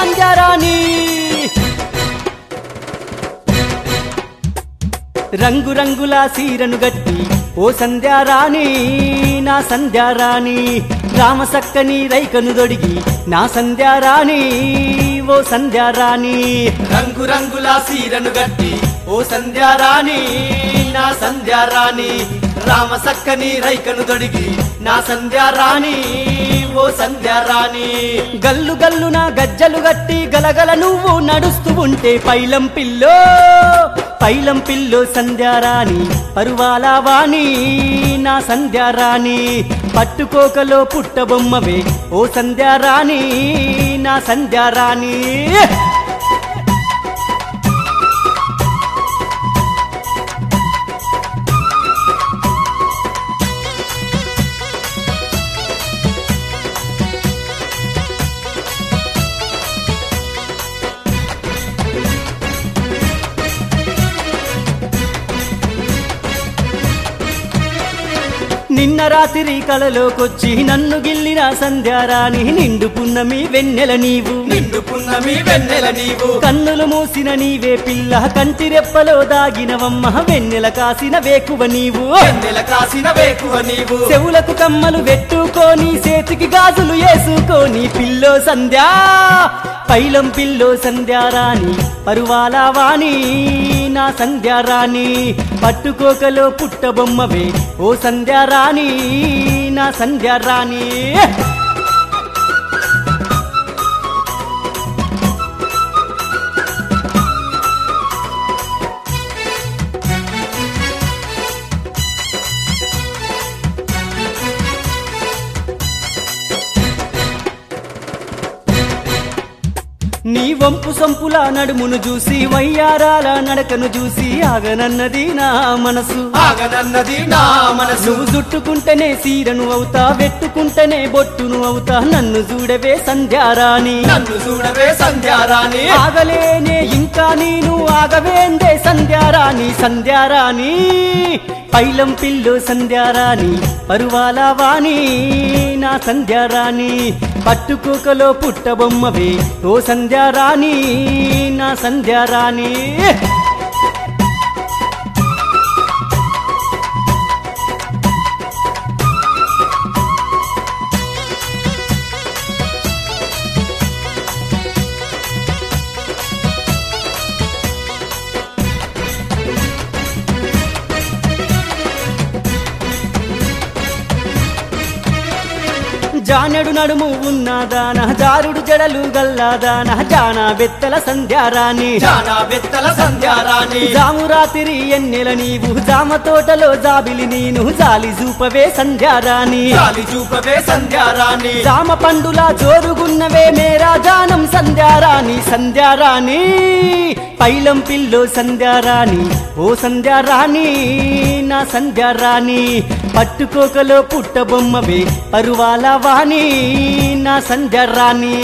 సంధ్యారాణి రంగు రంగుల సీరను గట్టి ఓ సంధ్యారాణి నా సంధ్యారాణి రామసక్కని రైకను దొడిగి నా సంధ్యారాణి ఓ సంధ్యారాణి రంగు రంగుల సీరను గట్టి ఓ సంధ్యారాణి నా సంధ్యారాణి రామసక్కని రైకను దొడిగి నా సంధ్యారాణి ఓ సంధ్యారాణి గల్లు గల్లు నా గజ్జలు గట్టి గలగల నువ్వు నడుస్తూ ఉంటే పైలం పిల్లో పైలం పిల్లో సంధ్యారాణి పరువాల వాణి నా సంధ్యారాణి పట్టుకోకలో పుట్టబొమ్మవే ఓ సంధ్యారాణి నా సంధ్యారాణి నిన్న రాత్రి కలలోకొచ్చి నన్ను గిల్లిన సంధ్యారాణి నిండు పున్నమి వెన్నెల నీవు నిండు పున్నమి వెన్నెల నీవు కన్నులు మూసిన నీవే పిల్ల కంటి రెప్పలో దాగినవమ్మ వెన్నెల కాసిన వేకువ నీవు వెన్నెల కాసిన వేకువ నీవు చెవులకు కమ్మలు పెట్టుకొని చేతికి గాజులు వేసుకొని పిల్లో సంధ్యా పైలం పిల్లో సంధ్యారాణి పరువాల వాణి నా సంధ్యారాణి పట్టుకోకలో పుట్టబొమ్మవే ఓ సంధ్యారాణి నా సంధ్యారాణి నీ వంపు సంపుల నడుమును చూసి వయ్యారాల నడకను చూసి ఆగనన్నది నా మనసు ఆగనన్నది నా మనసు నువ్వు చుట్టుకుంటేనే సీరను అవుతా వెట్టుకుంటేనే బొట్టును అవుతా నన్ను చూడవే సంధ్యారాణి నన్ను చూడవే సంధ్యారాణి ఆగలేనే ఇంకా నేను ఆగవేందే సంధ్యారాణి సంధ్యారాణి పైలం పిల్లు సంధ్యారాణి పరువాల వాణి నా సంధ్యారాణి పట్టుకోకలో పుట్టబొమ్మవే ఓ సంధ్యారాణి నా సంధ్యారాణి జానెడు నడుము ఉన్నదాన జారుడు జడలు గల్లాదాన జానా బెత్తల సంధ్యారాణి జానా బెత్తల సంధ్యారాణి జాము రాత్రి ఎన్నెల నీవు జామ తోటలో జాబిలి నేను జాలి చూపవే సంధ్యారాణి గాలి చూపవే సంధ్యారాణి జామ పండులా జోరుగున్నవే మేరా జానం సంధ్యారాణి సంధ్యారాణి పైలం పిల్లో సంధ్యారాణి ఓ సంధ్యారాణి నా సంధ్యారాణి పట్టుకోకలో పుట్టబొమ్మవే పరువాల వాణి నా సంధ్యారాణి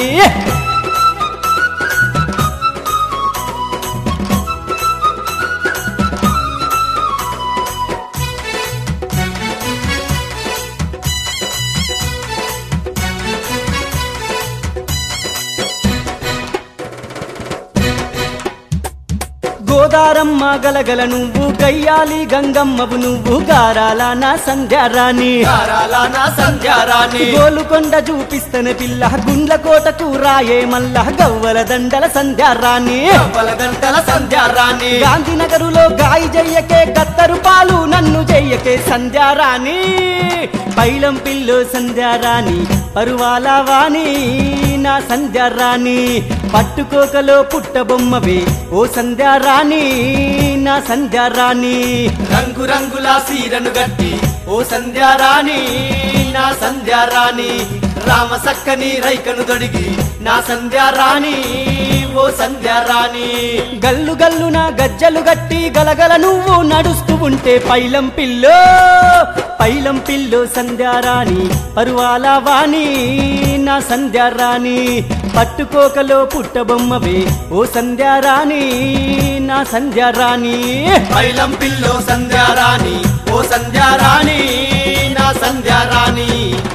గోదారమ్మ గలగల నువ్వు గయ్యాలి గంగమ్మవు నువ్వు గారాల నా సంధ్యారాణి గారాల నా సంధ్యారాణి గోలుకొండ చూపిస్తన పిల్ల గుండ్ల కోటకు రాయే మల్ల గవ్వల దండల సంధ్యారాణి కవ్వల గంటల సంధ్యారాణి గాంధీనగరులో గాయి జయ్యకే కత్తరు పాలు నన్ను జయ్యకే సంధ్యారాణి పైలం పిల్లు సంధ్యారాణి పరువాల వాణి నా సంధ్యారాణి పట్టుకోకలో పుట్టబొమ్మవే ఓ సంధ్యారాణి నా సంధ్యారాణి రంగు రంగుల సీరను గట్టి ఓ సంధ్యారాణి నా సంధ్యారాణి రామ సక్కని రైకను దొడిగి నా సంధ్యారాణి ఓ సంధ్యారాణి గల్లు గల్లున గజ్జలు గట్టి గలగల నువ్వు నడుస్తూ ఉంటే పైలం పిల్లో పైలం పిల్లో సంధ్యారాణి పరువాల వాణి నా సంధ్యారాణి పట్టుకోకలో పుట్టబొమ్మవే ఓ సంధ్యారాణి నా సంధ్యారాణి పైలం పిల్లో సంధ్యారాణి ఓ సంధ్యారాణి నా సంధ్యారాణి